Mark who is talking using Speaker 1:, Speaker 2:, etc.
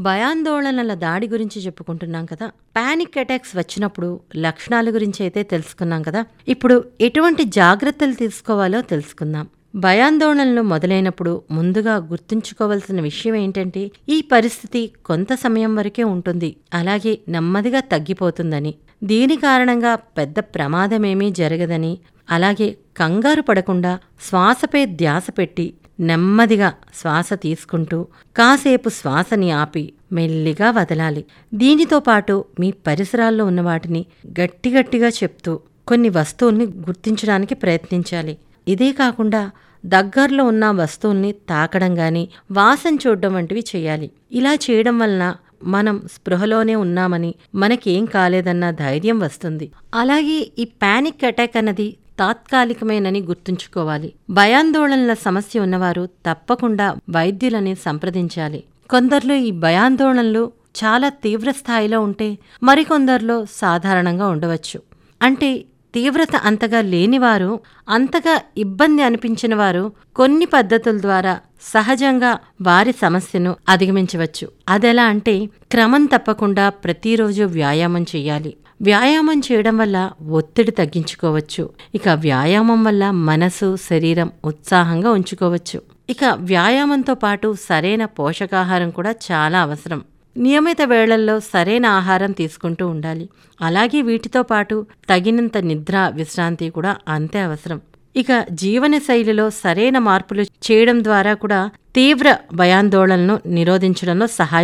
Speaker 1: భయాందోళనల దాడి గురించి చెప్పుకుంటున్నాం కదా పానిక్ అటాక్స్ వచ్చినప్పుడు లక్షణాల గురించి అయితే తెలుసుకున్నాం కదా ఇప్పుడు ఎటువంటి జాగ్రత్తలు తీసుకోవాలో తెలుసుకుందాం భయాందోళనలు మొదలైనప్పుడు ముందుగా గుర్తుంచుకోవాల్సిన విషయం ఏంటంటే ఈ పరిస్థితి కొంత సమయం వరకే ఉంటుంది అలాగే నెమ్మదిగా తగ్గిపోతుందని దీని కారణంగా పెద్ద ప్రమాదమేమీ జరగదని అలాగే కంగారు పడకుండా శ్వాసపై ధ్యాస పెట్టి నెమ్మదిగా శ్వాస తీసుకుంటూ కాసేపు శ్వాసని ఆపి మెల్లిగా వదలాలి దీనితో పాటు మీ పరిసరాల్లో ఉన్న వాటిని గట్టిగట్టిగా చెప్తూ కొన్ని వస్తువుల్ని గుర్తించడానికి ప్రయత్నించాలి ఇదే కాకుండా దగ్గరలో ఉన్న వస్తువుల్ని తాకడం గాని వాసన చూడడం వంటివి చేయాలి ఇలా చేయడం వలన మనం స్పృహలోనే ఉన్నామని మనకేం కాలేదన్న ధైర్యం వస్తుంది అలాగే ఈ పానిక్ అటాక్ అన్నది తాత్కాలికమేనని గుర్తుంచుకోవాలి భయాందోళనల సమస్య ఉన్నవారు తప్పకుండా వైద్యులని సంప్రదించాలి కొందరిలో ఈ భయాందోళనలు చాలా తీవ్ర స్థాయిలో ఉంటే మరికొందరిలో సాధారణంగా ఉండవచ్చు అంటే తీవ్రత అంతగా లేనివారు అంతగా ఇబ్బంది అనిపించిన వారు కొన్ని పద్ధతుల ద్వారా సహజంగా వారి సమస్యను అధిగమించవచ్చు అదెలా అంటే క్రమం తప్పకుండా ప్రతిరోజు వ్యాయామం చేయాలి వ్యాయామం చేయడం వల్ల ఒత్తిడి తగ్గించుకోవచ్చు ఇక వ్యాయామం వల్ల మనసు శరీరం ఉత్సాహంగా ఉంచుకోవచ్చు ఇక వ్యాయామంతో పాటు సరైన పోషకాహారం కూడా చాలా అవసరం నియమిత వేళల్లో సరైన ఆహారం తీసుకుంటూ ఉండాలి అలాగే వీటితో పాటు తగినంత నిద్ర విశ్రాంతి కూడా అంతే అవసరం ఇక జీవన శైలిలో సరైన మార్పులు చేయడం ద్వారా కూడా తీవ్ర భయాందోళనను నిరోధించడంలో సహాయ